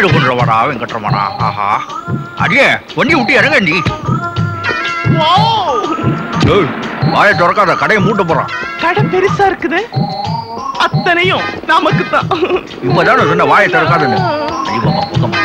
பேரு கொண்டுவாடா வெங்கட்ரமணா ஆஹா அடியே வண்டி விட்டு இறங்க நீ ஏய், வாயை திறக்காத கடையை மூட்ட போறான் கடை பெருசா இருக்குது அத்தனையும் நமக்கு தான் இப்பதானே சொன்ன வாயை திறக்காதுன்னு ஐயோமா புகமா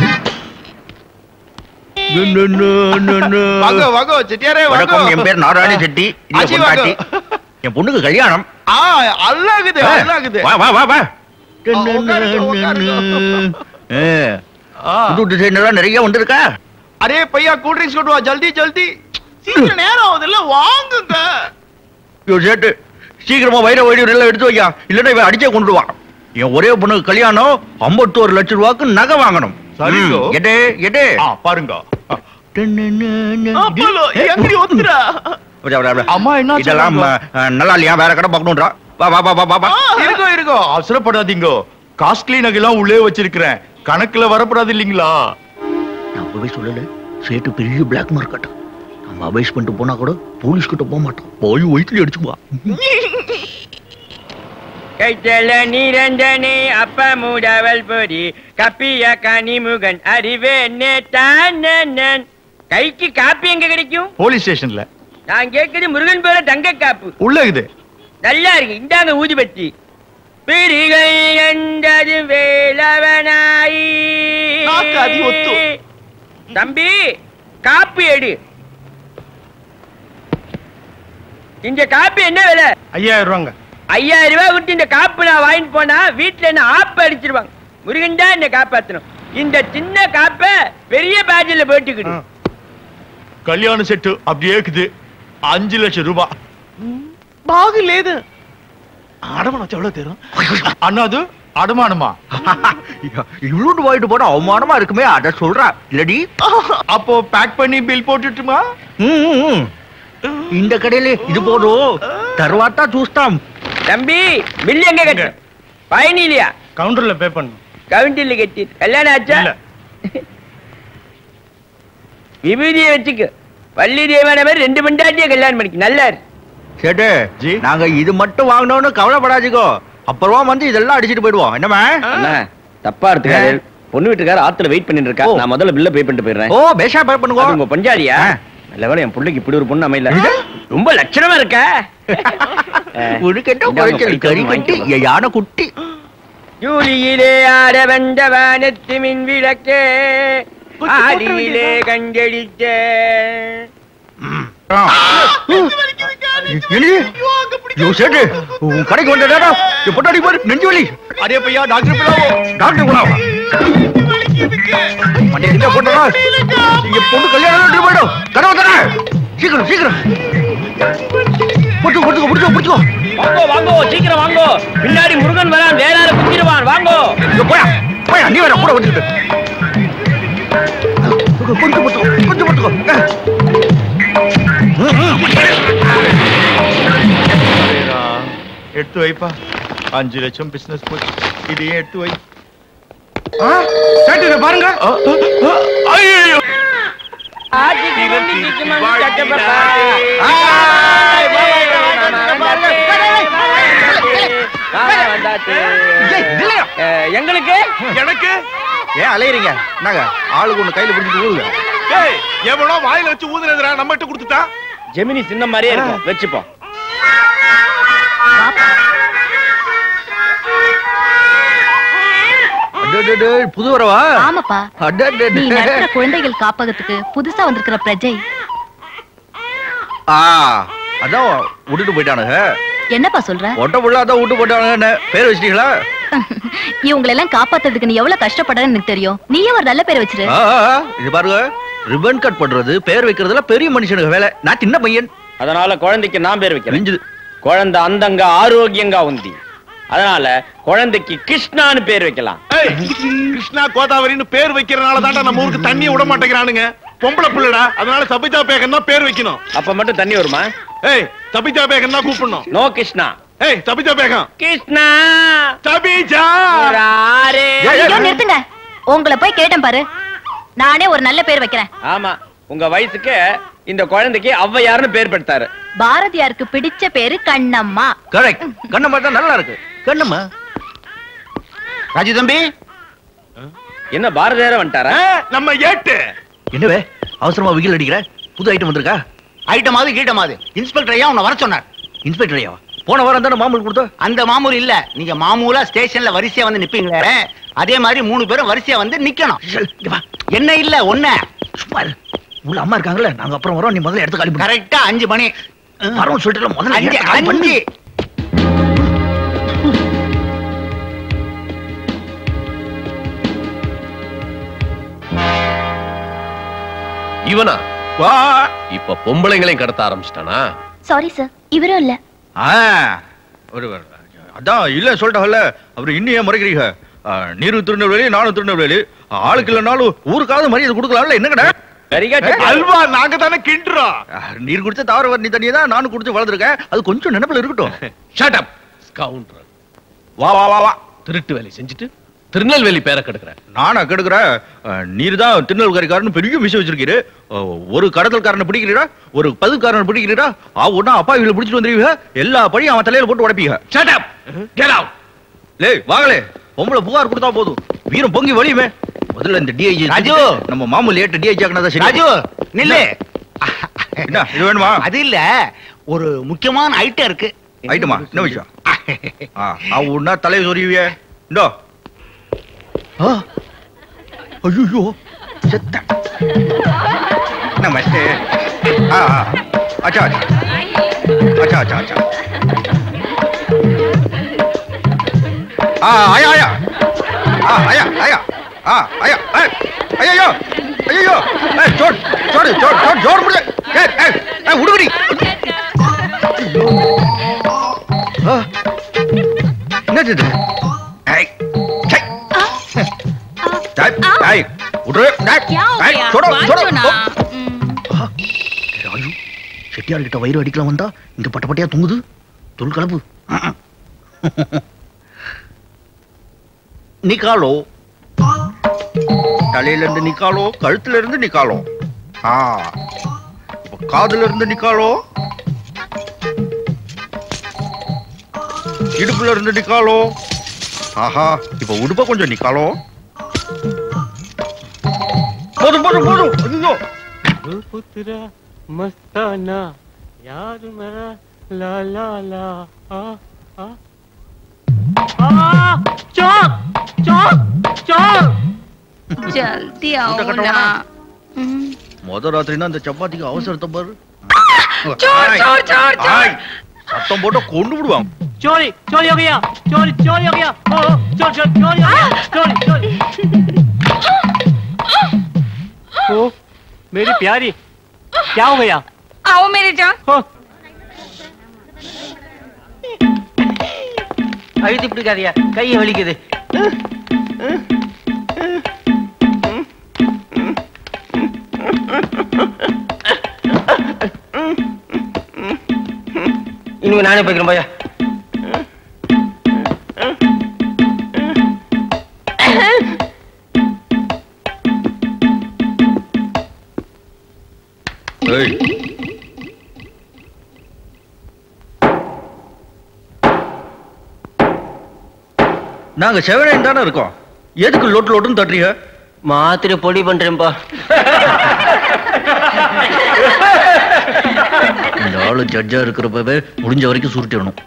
வாங்க வாங்க செட்டியாரே வணக்கம் என் வாங்க பேர் நாராயண செட்டி இது ஆச்சி, என் பொண்டாட்டி வாங்க. என் பொண்ணுக்கு கல்யாணம் ஆ அல்லாகுது அல்லாகுது வா வா வா வா உட்காருங்க, உட்காருங்க. ஏ, ஆ. புது டிசைனர் நிறைய வந்திருக்கா அரே பையா கூல் ட்ரிங்க்ஸ் கொண்டு வா ஜல்தி ஜல்தி சீக்கிரம் நேரம் ஆகுதுல்ல வாங்குங்க ஐயோ சேட்டு சீக்கிரமா வைர வைடியூர் எல்லாம் எடுத்து வைக்கா இல்லன்னா இவன் அடிச்சே கொண்டு வா என் ஒரே பொண்ணுக்கு கல்யாணம் ஐம்பத்தோரு லட்சம் ரூபாய்க்கு நகை வாங்கணும் சரிங்கோ. ம், எடு எடு ஆ பாருங்க அப்பலோ எங்கடி ஒத்துறா அப்படியே, அப்படியே, அப்படியே. அம்மா என்ன இதெல்லாம் சொன்னாங்க? அஹ், நல்லா இல்லையா வேற கடை பார்க்கணும்ன்றா வா வா வா வா வா வா இருக்கோ இருக்கோ அவசரப்படாதீங்க காஸ்ட்லி நகைலாம் உள்ளே வச்சிருக்கிறேன் கணக்குல வரப்படாது இல்லீங்களா நான் அப்பவே சொல்லல சேட்டு பெரிய பிளாக் மார்க்கெட் நம்ம அபேஸ் பண்ணிட்டு போனா கூட போலீஸ் கிட்ட போக மாட்டோம் போய் வயிற்றுல அடிச்சுக்குவா கைத்தல நிரஞ்சனே அப்ப மூடவல் பொடி கப்பிய கனிமுகன் அறிவே நேட்டான் கைக்கு காப்பி எங்க கிடைக்கும் போலீஸ் ஸ்டேஷன்ல நான் கேட்கறது முருகன் போல தங்க காப்பு உள்ள இது நல்லா இருக்கு இந்தாங்க ஊதுபத்தி பிரிகை என்றது வேலவனாயி நாக்கு அதி ஒத்து. தம்பி காப்பி எடு இந்த காப்பி என்ன விலை ஐயாயிரம் ரூபாங்க ஐயாயிரம் ரூபாய் விட்டு இந்த காப்பு நான் வாங்கிட்டு போனா வீட்டுல என்ன ஆப்பு அடிச்சிருவாங்க முருகன் தான் என்ன காப்பாத்தணும் இந்த சின்ன காப்பை பெரிய பேஜில போட்டுக்கிடு கல்யாண செட்டு அப்படியே இருக்குது அஞ்சு லட்சம் ரூபாய் బాగు లేదు அடமானம் வச்சு எவ்வளவு தரும் அண்ணா அது அடமானமா இவ்வளவு வாங்கிட்டு போனா அவமானமா இருக்குமே அத சொல்றா இல்லடி அப்போ பேக் பண்ணி பில் போட்டுட்டுமா ம், ம், ம். இந்த கடையில இது போதும் தருவாத்தா చూస్తాం தம்பி பில் எங்க கட்டு பயணி இல்லையா கவுண்டர்ல பே பண்ணும் கவுண்டில் கட்டி கல்யாணம் ஆச்சா இல்ல. விபூதியை வச்சுக்க பள்ளி தேவான மாதிரி ரெண்டு மண்டாட்டிய கல்யாணம் பண்ணிக்க நல்லா இரு. சேட்டு ஜி. நாங்க இது மட்டும் வாங்கணும்னு கவலைப்படாதீங்கோ அப்புறமா வந்து இதெல்லாம் அடிச்சிட்டு போயிடுவோம் என்னமா அண்ணா தப்பா எடுத்துக்காரு பொண்ணு வீட்டுக்கார ஆத்துல வெயிட் பண்ணிட்டு இருக்கா ஓ. நான் முதல்ல பில்ல பே பண்ணிட்டு போயிடுறேன் ஓ பேஷா பே அது பண்ணுங்க உங்க பஞ்சாலியா ஆ. நல்ல வேளை என் பிள்ளைக்கு இப்படி ஒரு பொண்ணு அமையல இது? ரொம்ப லட்சணமா இருக்க உனக்கு என்ன இந்தாங்க, குறைச்சல் படிக்க கறி கட்டி வாங்கிக்கோ. என் யானை குட்டி ஜூலியிலே ஆட வந்த வானத்து மின் விளக்கே ஆடியிலே கண்டெடித்த என்னது யோ சேட்டு உன் கடைக்கு வந்த நேரம் என் பொண்டாடி பாரு நெஞ்சு வலி அரே பையா டாக்டர் பிளாவோ டாக்டர் குணாவா மண்டே எங்க போட்டா என் பொண்ணு கல்யாணம் நடந்து போயிடும் கதவை தர சீக்கிரம் சீக்கிரம் பிடிச்சோ பிடிச்சோ பிடிச்சோ பிடிச்சோ வாங்கோ வாங்கோ சீக்கிரம் வாங்கோ பின்னாடி முருகன் வரான் வேளாறு குத்திடுவான் வாங்கோ இங்க போயா போயா நீ வேற கூட வந்துட்டு கொஞ்சம் மட்டும் கொஞ்சம் மட்டும் எடுத்து வைப்பா அஞ்சு லட்சம் பிசினஸ் போச்சு இதையே எடுத்து வை பாருங்க ஐயோ எங்களுக்கு எனக்கு ஏன் அலையறீங்க என்னங்க ஆளுக்கு ஒண்ணு கையில பிடிச்சிட்டு ஊதுங்க ஏய் எவனோ வாயில வச்சு ஊதுனதுடா நம்ம கிட்ட கொடுத்துட்டா ஜெமினி சின்ன மாதிரியே இருக்கும் வச்சுப்போம் அடடடே, புது வரவா ஆமாப்பா அடடடே. நீ நடத்துற குழந்தைகள் காப்பகத்துக்கு புதுசா வந்திருக்கிற பிரஜை ஆ அதான் விட்டுட்டு போயிட்டானுங்க என்னப்பா சொல்ற ஒட்ட புள்ள அதான் விட்டு போயிட்டானுங்க பேர் வச்சிட்டீங்களா இவங்களை எல்லாம் காப்பாத்துறதுக்கு நீ எவ்வளவு கஷ்டப்படுறன்னு எனக்கு தெரியும் நீயே ஒரு நல்ல பேர் வச்சிரு ஆ, ஆ, ஆ, இது பாருங்க ரிப்பன் கட் பண்றது பேர் வைக்கிறதுல பெரிய மனுஷனுக்கு வேலை நான் சின்ன பையன் அதனால குழந்தைக்கு நான் பேர் வைக்கிறேன் நெஞ்சுது குழந்தை அந்தங்க ஆரோக்கியங்கா உந்தி அதனால குழந்தைக்கு கிருஷ்ணான்னு பேர் வைக்கலாம் ஏய் கிருஷ்ணா கோதாவரின்னு பேர் வைக்கிறனால தான்டா நம்ம ஊருக்கு தண்ணியை விட மாட்டேங்கிறானுங்க பொம்பளை பிள்ளைடா அதனால சபிதா பேகன் தான் பேர் வைக்கணும் அப்ப மட்டும் தண்ணி வருமா ஏய் சபிதா பேகன் தான் கூப்பிடணும் நோ கிருஷ்ணா ஏய் சபிதா பேகம் கிருஷ்ணா சபிஜா ராரே. ஏய், ஐயோ, நிறுத்துங்க உங்களை போய் கேட்டேன் பாரு நானே ஒரு நல்ல பேர் வைக்கிறேன் ஆமா உங்க வயசுக்கு இந்த குழந்தைக்கு ஔவையார்னு பேர் பெற்றாரு பாரதியாருக்கு பிடிச்ச பேரு கண்ணம்மா கரெக்ட் கண்ணம்மா தான் நல்லா இருக்கு கண்ணம்மா ராஜு தம்பி என்ன பாரதியார வந்துட்டாரா நம்ம ஏட்டு என்னவே அவசரமா விகில் அடிக்கிற புது ஐட்டம் வந்திருக்கா ஐட்டமாவது கீட்டமாவது இன்ஸ்பெக்டர் ஐயா உன்னை வர சொன்னார் இன்ஸ்பெக்டர் ஐயாவா போன வாரம் தானே மாமூல் கொடுத்தா அந்த மாமூல் இல்ல நீங்க மாமூலா ஸ்டேஷன்ல வரிசையா வந்து நிப்பீங்களே அதே மாதிரி மூணு பேரும் வரிசையா வந்து நிக்கணும் இங்க வா. என்ன இல்ல ஒண்ணு சும்மா இரு. உள்ள அம்மா இருக்காங்கல்ல நாங்க அப்புறம் வரோம் நீ முதல்ல எடுத்து காலி பண்ணு கரெக்டா அஞ்சு மணி வரோம் சொல்லிட்டு முதல்ல அஞ்சு எடுத்து காலி பண்ணு. அஞ்சு இவனா வா இப்ப பொம்பளைங்களையும் கடத்த ஆரம்பிச்சிட்டானா சாரி சார் இவரும் இல்ல ஆ, ஒரு ஒரு- அதான் இல்ல சொல்லிட்டாங்கல்ல அப்புறம் இன்னும் ஏன் முறைக்கிறீங்க ஆ, நீரு திருநெல்வேலி நானும் திருநெல்வேலி ஆளுக்கு இல்லைனாலும் ஊருக்காவது மரியாதை கொடுக்கலாம்ல என்னங்கடா கரிகா அல்வா நாங்க தானே கிண்டுறோம் ஆ, நீர் குடிச்ச தாவர வரணி தண்ணியை தான் நானும் குடிச்சு வளர்ந்துருக்கேன் அது கொஞ்சம் நினைப்புல இருக்கட்டும் ஷட் அப் ஸ்கவுண்டர் வா வா வா வா திருட்டு வேலை செஞ்சுட்டு திருநெல்வேலி பேரை கெடுக்கிற நானா கெடுக்கிறேன் நீர் தான் திருநெல்வேலிக்காரன்னு பெரிய விஷயம் வச்சிருக்கீரு ஆ, ஒரு கடத்தல்காரனை பிடிக்கிறீரா ஒரு பதுக்காரனை பிடிக்கிறீரா ஆ ஒன்னா அப்பா இவங்களை பிடிச்சிட்டு வந்துருவீங்க எல்லா பழியும் அவன் தலையில போட்டு உடைப்பீங்க ஷட் அப் கெட் அவுட் லே வாங்களே பொம்பளை புகார் கொடுத்தா போதும் வீரம் பொங்கி வழியுமே முதல்ல இந்த டிஐஜி ராஜு! நம்ம மாமூல் ஏட்டு டிஐஜி ஆக்கினதா சரி ராஜு நில்லு என்ன இது வேணுமா அது இல்ல ஒரு முக்கியமான ஐட்டம் இருக்கு ஐட்டமா என்ன விஷயம் ஆ அவனா தலையை சொருவிய இந்தோ ஆ ஐயோ செத்த நமஸ்தே ஆ ஆ. அச்சா அச்சா அச்சா அச்சா அச்சா ஆ ஆயா ஆயா ஆ ஆயா ஆயா ஆ ஆயா ஏய் ஐயோ ஐயோ ஏய் சோடு சோடு சோடு சோடு சோடு முடியல ஏய் ஏய் ஏய் உடுகுடி ஆ என்னது இது ஏய் சை டேய் டேய் உடு டேய் டேய் சோடு சோடு ஆ, ராஜு செட்டியார் கிட்ட வயிறு அடிக்கலாம் வந்தா இங்க பட்ட பட்டையா தொங்குது தொல் கலப்பு நிக்காலோ தலையில இருந்து நிக்காலோ கழுத்துல இருந்து நிக்காலோ ஆ இப்ப காதுல இருந்து நிக்காலோ இடுப்புல இருந்து நிக்காலோ ஆஹா இப்ப உடுப்ப கொஞ்சம் நிக்காலோ போதும் போதும் போதும் ஐயோ पुत्र मस्ताना यार मेरा ला ला ला आ आ आ चौक चौक चौक ஜல்தி ஊட்ட கட்டவனா? ம். முத ராத்திரினா அந்த சப்பாத்திக்கு அவசரத்தை பாரு சோர், ஆய், சோர், சோர், சோர். ஆய், சத்தம் போட்டு கொண்டு விடுவான் चोरी चोरी हो गया चोरी चोरी हो गया ओ ओ, चोर चोर चोरी हो गया चोरी चोरी ओ मेरी प्यारी क्या हो गया आओ मेरे जान ओ அழுத்தி பிடிக்காதியா கையை வலிக்குது இனிமே நானே போய்க்கிறேன் பையா ஏய் நாங்க செவனேன் தானே இருக்கோம் எதுக்கு லொட்டு லொட்டுன்னு தட்டுறீங்க மாத்திரை பொடி பண்றேன்பா இந்த ஆளு ஜட்ஜா இருக்கிறப்பவே முடிஞ்ச வரைக்கும் சுருட்டிடணும்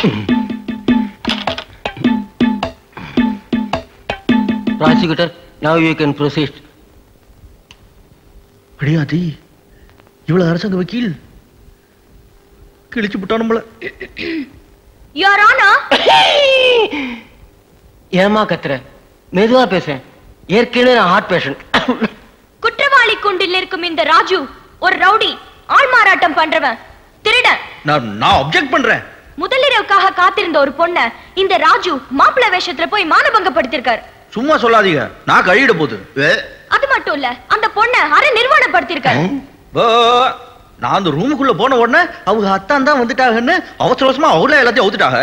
prosecutor now you can proceed அடியாதி இவ்வளவு அரசாங்க வக்கீல் கிழிச்சு விட்டான் நம்மள யோர் ஆனர் ஏமா கத்துற மெதுவா பேசுறேன் ஏற்கனவே நான் ஹார்ட் பேஷண்ட் குற்றவாளி கூண்டில் இருக்கும் இந்த ராஜு ஒரு ரவுடி ஆள்மாறாட்டம் பண்றவன் திருடன் நான் நான் அப்செக்ட் பண்றேன் முதலிரவுக்காக காத்திருந்த ஒரு பொண்ண இந்த ராஜு மாப்பிள்ளை வேஷத்துல போய் மானபங்கப்படுத்திருக்காரு சும்மா சொல்லாதீங்க நான் கழியிட போகுது ஏ, அது மட்டும் இல்ல அந்த பொண்ண அரை நிர்வாணப்படுத்திருக்காரு போ. நான் அந்த ரூமுக்குள்ள போன உடனே அவங்க அத்தான் தான் வந்துட்டாங்கன்னு அவசர அவசரமா அவங்களே எல்லாத்தையும் அவுத்துட்டாங்க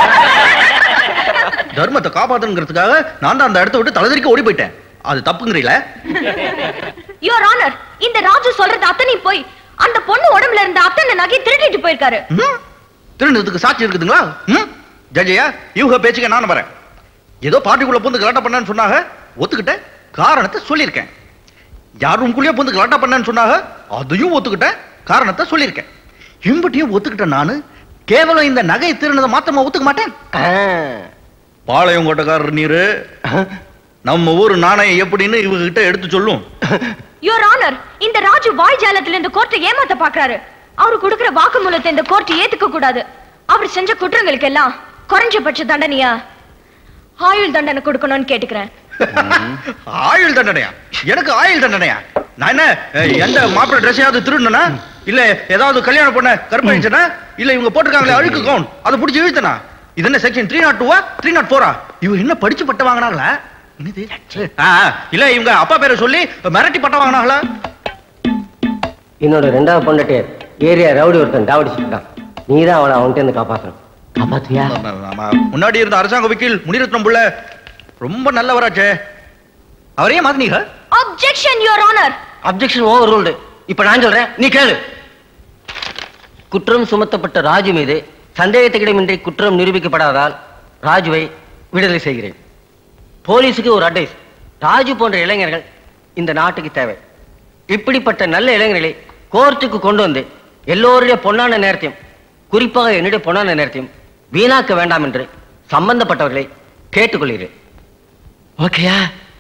தர்மத்தை காப்பாத்தணுங்கிறதுக்காக நான் தான் அந்த இடத்த விட்டு தலைதறிக்க ஓடி போயிட்டேன் அது தப்புங்கிறீங்களா யோர் ஆனர் இந்த ராஜு சொல்றது அத்தனை போய் அந்த பொண்ணு உடம்புல இருந்த அத்தனை நகை திருடிட்டு போயிருக்காரு ம்? திருடுறதுக்கு சாட்சி இருக்குதுங்களா ம்? ஜட்ஜையா இவங்க பேச்சுக்க நான் வரேன் ஏதோ பார்ட்டிக்குள்ள பூந்து கலாட்டம் பண்ணான்னு சொன்னாங்க ஒத்துக்கிட்டேன் காரணத்தை சொல்லியிருக்கேன் யார் ரூம்குள்ளேயே வந்து கலாட்டா பண்ணேன்னு சொன்னாங்க அதையும் ஒத்துக்கிட்டேன் காரணத்தை சொல்லியிருக்கேன் இம்பட்டியும் ஒத்துக்கிட்டேன் நானு கேவலம் இந்த நகை திருநதை மாத்திரமா ஒத்துக்க மாட்டேன் பாளையம் கோட்டக்காரர் நீரு நம்ம ஊர் நாணயம் எப்படின்னு இவங்க கிட்ட எடுத்து சொல்லும் யுவர் ஆனர் இந்த ராஜு வாய் ஜாலத்துல இந்த கோர்ட்டை ஏமாத்த பாக்குறாரு அவரு கொடுக்கிற வாக்குமூலத்தை இந்த கோர்ட் ஏத்துக்க கூடாது அவர் செஞ்ச குற்றங்களுக்கு எல்லாம் குறைஞ்சபட்ச தண்டனையா ஆயுள் தண்டனை கொடுக்கணும்னு கேட்டுக்கிறேன் ஆயுள் தண்டனையா எனக்கு ஆயுள் தண்டனையா நான் என்ன அஹ், எந்த மாப்பிள்ளை ட்ரெஸ்ஸையாவது திருடுனா இல்ல ஏதாவது கல்யாணம் பண்ண கற்பழிச்சனா இல்ல இவங்க போட்டிருக்காங்களே அழுக்கு கவுன் அதை பிடிச்சி இழுத்தனா இது என்ன செக்ஷன் த்ரீ நாட் டூவா த்ரீ நாட் ஃபோரா இவங்க என்ன படிச்சு பட்டம் வாங்கினாங்களா என்னது ஆ, இல்ல இவங்க அப்பா பேரை சொல்லி மிரட்டி பட்டம் வாங்கினாங்களா என்னோட ரெண்டாவது பொண்டாட்டி ஏரியா ரவுடி ஒருத்தன் டாவடிச்சுட்டான் நீ தான் அவனை அவன்கிட்ட இருந்து காப்பாற்றணும் காப்பாத்தியா ஆமா, முன்னாடி இருந்த அரசாங்க வக்கீல் முனிரத்னம் புள்ள ரொம்ப நல்லவராச்சே அவரையே மாத்தினீங்க objection your honour objection overruled இப்ப நான் சொல்றேன் நீ கேளு குற்றம் சுமத்தப்பட்ட ராஜு மீது சந்தேகத்துக்கிடமின்றி குற்றம் நிரூபிக்கப்படாததால் ராஜுவை விடுதலை செய்கிறேன் போலீஸுக்கு ஒரு அட்வைஸ் ராஜு போன்ற இளைஞர்கள் இந்த நாட்டுக்கு தேவை இப்படிப்பட்ட நல்ல இளைஞர்களை கோர்ட்டுக்கு கொண்டு வந்து எல்லோருடைய பொன்னான நேரத்தையும் குறிப்பாக என்னுடைய பொன்னான நேரத்தையும் வீணாக்க வேண்டாம் என்று சம்பந்தப்பட்டவர்களை கேட்டுக்கொள்கிறேன் ஓகேயா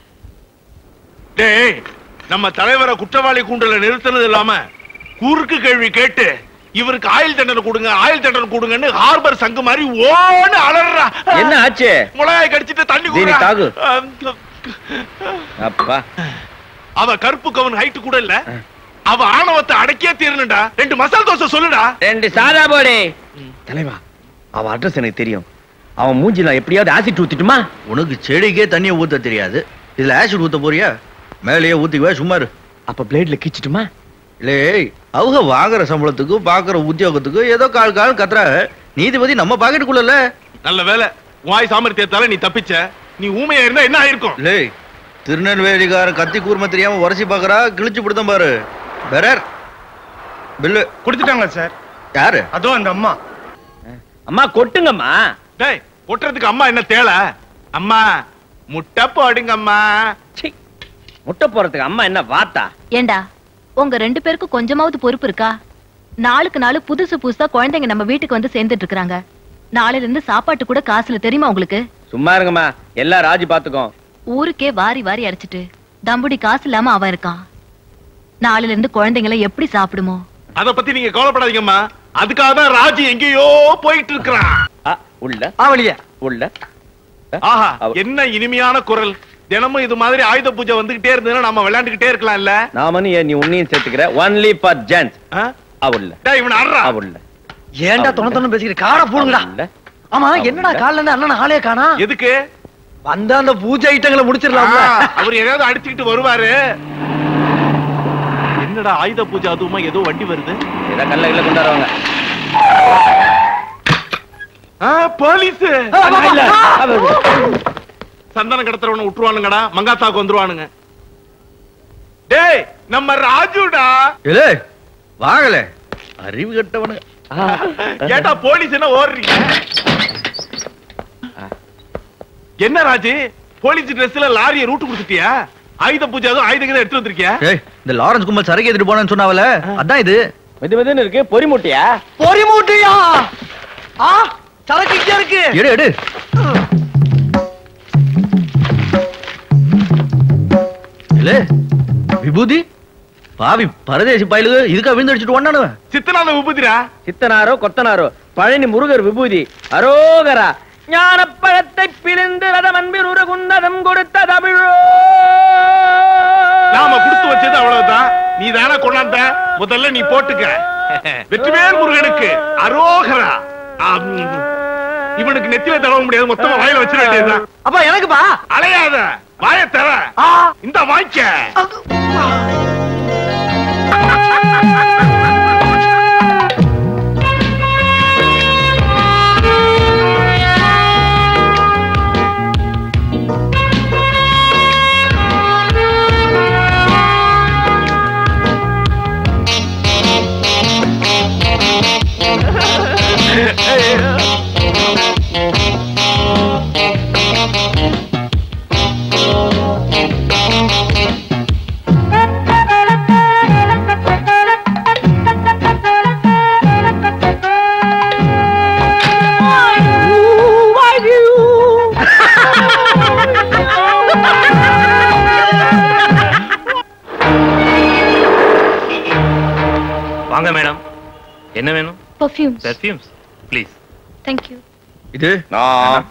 டேய் நம்ம தலைவரை குற்றவாளி கூண்டல நிறுத்தினது இல்லாம குறுக்கு கேள்வி கேட்டு இவருக்கு ஆயுள் தண்டனை கொடுங்க ஆயுள் தண்டனை கொடுங்கன்னு ஹார்பர் சங்கு மாதிரி ஓன்னு அலறா என்ன ஆச்சு முளையாய் கடிச்சிட்டு தண்ணி தீனி குடுறா. தாகு. அம், அப்பா அவ கருப்பு கவன் ஹைட் கூட இல்ல அவ ஆணவத்தை அடக்கியே தீரணும்டா ரெண்டு மசால் தோசை சொல்லுடா ரெண்டு சாதா போடே தலைவா அவ அட்ரஸ் எனக்கு தெரியும் அவன் மூஞ்சில எப்படியாவது ஆசிட் ஊத்திட்டுமா உனக்கு செடிக்கே தண்ணியை ஊத்த தெரியாது இதுல ஆசிட் ஊத்த போறியா மேலேயே ஊத்திக்குவே சும்மா இரு அப்ப பிளேட்ல கிச்சிட்டுமா இல்லே அவங்க வாங்குற சம்பளத்துக்கு பாக்குற உத்தியோகத்துக்கு ஏதோ கால் கால் கத்துறாங்க நீதிபதி நம்ம பாக்கெட்டுக்குள்ளல நல்ல வேலை வாய் சாமர்த்தியத்தால நீ தப்பிச்ச நீ ஊமையா இருந்தா என்ன ஆயிருக்கும் லே திருநெல்வேலிக்கார கத்தி கூர்ம தெரியாம உரசி பாக்குறா கிழிச்சு பிடித்தம் பாரு பெரர் பில்லு கொடுத்துட்டாங்க சார் யாரு அதோ அந்த அம்மா அம்மா கொட்டுங்கம்மா டேய் கொட்டுறதுக்கு அம்மா என்ன தேள அம்மா முட்டை போடுங்க அம்மா சீ, முட்டை போறதுக்கு அம்மா என்ன வாத்தா ஏண்டா உங்க ரெண்டு பேருக்கும் கொஞ்சமாவது பொறுப்பு இருக்கா நாளுக்கு நாள் புதுசு புதுசா குழந்தைங்க நம்ம வீட்டுக்கு வந்து சேர்ந்துட்டு இருக்காங்க நாளையில இருந்து சாப்பாட்டு கூட காசுல தெரியுமா உங்களுக்கு சும்மா இருங்கம்மா எல்லாம் ராஜி பாத்துக்கோ ஊருக்கே வாரி வாரி அரைச்சிட்டு தம்புடி காசு இல்லாம அவன் இருக்கான் நாளையில இருந்து குழந்தைங்களை எப்படி சாப்பிடுமோ அத பத்தி நீங்க கவலைப்படாதீங்கம்மா அதுக்காக தான் ராஜி எங்கேயோ போயிட்டு இருக்கிறான் ஆ, உள்ள ஆவலியா உள்ள ஆஹா அவ- என்ன இனிமையான குரல் தினமும் இது மாதிரி ஆயுத பூஜை வந்துகிட்டே இருந்ததுன்னா நம்ம விளையாண்டுகிட்டே இருக்கலாம்ல நாமனு ஏன் நீ உன்னையும் சேர்த்துக்கிற ஒன்லி ஃபார் ஜென்ஸ் ஆ? அவள்ல டேய் இவன் அறா அவள்ல ஏன்டா தொண தொண்ணு பேசிக்கிற காரை போடுங்கடா அவள்ல ஆமா என்னடா காலைல இருந்து அண்ணன் ஆளே காணா எதுக்கு வந்த அந்த பூஜை ஐட்டங்களை முடிச்சிடலாம்ல ஆ, அவர் எதையாவது அடிச்சுக்கிட்டு வருவாரு என்னடா ஆயுத பூஜை அதுவுமா ஏதோ வண்டி வருது ஏதோ கல்ல கல்ல கொண்டாடுவாங்க ஆ, போலீஸ் இல்ல, அவ- சந்தனம் கடத்துறவன விட்டுருவானுங்கடா மங்காத்தாக்கு வந்துருவானுங்க டேய் நம்ம ராஜுடா இல்ல வாங்கல அறிவு கட்டவனு கேட்டா போலீஸ் என்ன ஓடுறீங்க என்ன ராஜு போலீஸ் ட்ரெஸ்ல லாரிய ரூட் கொடுத்துட்டியா ஆயுத பூஜை அதுவும் ஆயுதங்க எடுத்து வந்திருக்கியா ஏய் இந்த லாரன்ஸ் கும்பல் சரக்கு ஏத்திட்டு போனேன்னு சொன்னாவல அதான் இது மெது மெதுன்னு இருக்கு பொறி மூட்டையா பொறி மூட்டையா ஆ சரக்கு இங்க இருக்கு எடு எடு இல்ல விபூதி பாவி பரதேசி பயலுக்கு இதுக்கா விழுந்தடிச்சிட்டு ஒண்ணானு சித்தனால விபூதிரா சித்தனாரோ கொத்தனாரோ பழனி முருகர் விபூதி அரோகரா ஞானப்பழத்தை பிழிந்து ரதம் அன்பில் உருகுன்னதம் கொடுத்த தமிழோ நாம கொடுத்து வச்சது அவ்வளவுதான் நீ தானே கொண்டாந்த முதல்ல நீ போட்டுக்க வெற்றிவேல் முருகனுக்கு அரோகரா ஆம். இவனுக்கு நெத்தியில தடவ முடியாது மொத்தமா வாயில வச்சிட வேண்டியதுதான் அப்பா எனக்குப்பா அலையாத வாய தர ஆ இந்த வாய்க்க ஆ ஹலோ மேடம் என்ன வேணும் perfumes perfumes please thank you இது நான்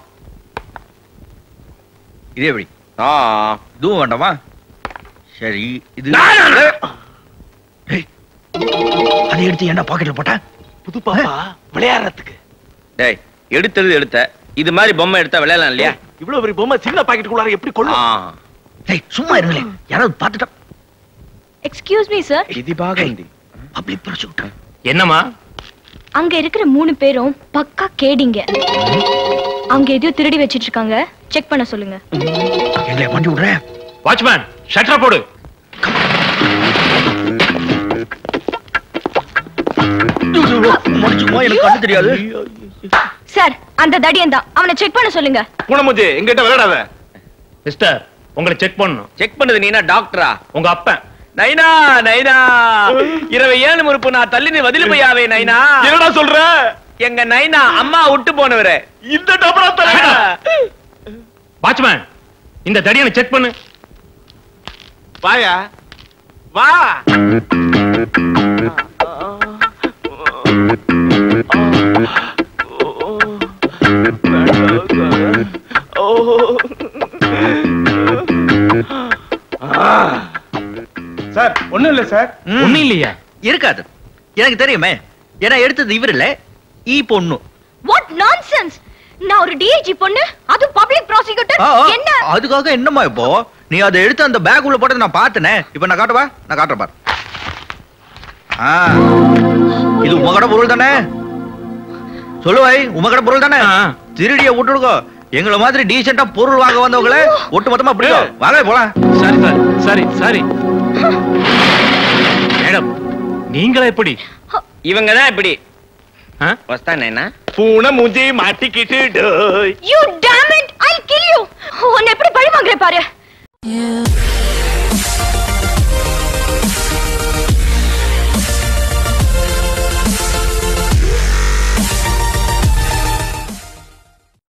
இதே எப்படி நான் இதுவும் வேண்டாமா சரி இது ஏய், அதை எடுத்து ஏன்டா பாக்கெட்ல போட்ட புது பாப்பா விளையாடுறதுக்கு டேய் எடுத்தது எடுத்த இது மாதிரி பொம்மை எடுத்தா விளையாடலாம் இல்லையா இவ்வளவு பெரிய பொம்மை சின்ன பாக்கெட்டுக்குள்ளார எப்படி கொள்ளும் டேய் சும்மா இருங்களே யாராவது பார்த்துட்டா எக்ஸ்கியூஸ் மீ சார் இது பாகந்தி பப்ளிக் ப்ராசிக்யூட்டர் என்னம்மா அங்க இருக்கிற மூணு பேரும் பக்கா கேடிங்க அவங்க எதையோ திருடி வச்சிட்டு இருக்காங்க செக் பண்ண சொல்லுங்க எங்களை பண்ணி விடுறேன் வாட்ச்மேன் ஷட்டர் போடு மன்னிச்சுக்குமா எனக்கு கண்ணு தெரியாது சார் அந்த தடியன் தான் அவனை செக் பண்ண சொல்லுங்க பூனமுஜி எங்கிட்ட விளையாடாத மிஸ்டர் உங்களை செக் பண்ணணும் செக் பண்ணது நீனா டாக்டரா உங்க அப்பன் நைனா நைனா இரவு ஏழு முறுப்பு நான் தள்ளி வதிலு போயாவே நைனா என்னடா சொல்ற எங்க நைனா அம்மா விட்டு போனவரு இந்த டபரா தர வாட்ச்மேன் இந்த தடியனை செக் பண்ணு வாயா வா சார் ஒண்ணும் இல்ல சார் ஒண்ணும் இல்லையா இருக்காது எனக்கு தெரியுமே ஏன்னா எடுத்தது இவர் இல்ல ஈ பொண்ணு வாட் நான்சென்ஸ் நான் ஒரு டிஐஜி பொண்ணு அது பப்ளிக் ப்ராசிக்யூட்டர் ஆ, ஆ, என்ன அதுக்காக என்னம்மா இப்போ நீ அதை எடுத்து அந்த பேக் உள்ள போட்டு நான் பார்த்தனே இப்போ நான் காட்டவா நான் காட்டுறேன் பாரு ஆ, இது உம கடை பொருள் தானே சொல்லுவாய் உம கடை பொருள் தானே திருடிய விட்டுடுக்கோ எங்களை மாதிரி டீசெண்டா பொருள் வாங்க வந்தவங்கள ஒட்டு மொத்தமா பிடிக்கும் வாங்க போலாம் சரி சார் சரி சரி மேடம் நீங்களா எப்படி இவங்க தான் இப்படி வஸ்தா நைனா பூனை மூஞ்சி மாட்டிக்கிட்டு டோய் you damn it I kill you உன்னை எப்படி பழி வாங்குறேன் பாரு